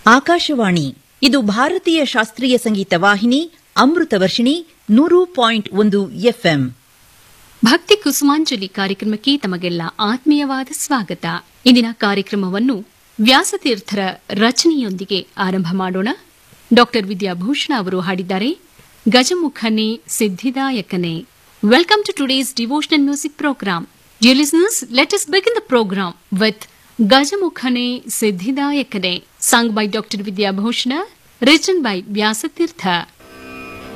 ಆಕಾಶವಾಣಿ ಇದು ಭಾರತೀಯ ಶಾಸ್ತ್ರೀಯ ಸಂಗೀತ ವಾಹಿನಿ ಅಮೃತ ವರ್ಷಿಣಿ ನೂರು ಪಾಯಿಂಟ್ ಒಂದು ಎಫ್ಎಂ ಭಕ್ತಿ ಕುಸುಮಾಂಜಲಿ ಕಾರ್ಯಕ್ರಮಕ್ಕೆ ತಮಗೆಲ್ಲ ಆತ್ಮೀಯವಾದ ಸ್ವಾಗತ ಇಂದಿನ ಕಾರ್ಯಕ್ರಮವನ್ನು ವ್ಯಾಸತೀರ್ಥರ ರಚನೆಯೊಂದಿಗೆ ಆರಂಭ ಮಾಡೋಣ ಡಾಕ್ಟರ್ ವಿದ್ಯಾಭೂಷಣ ಅವರು ಹಾಡಿದ್ದಾರೆ ಗಜಮುಖನೇ ಸಿದ್ಧಿದಾಯಕನೇ welcome to today's devotional music program dear listeners let us begin the program with ಗಜಮುಖನೇ ಸಿದ್ಧಿದಾಯಕನೇ sung by Dr. Vidyabhushana, written by Vyasatirtha.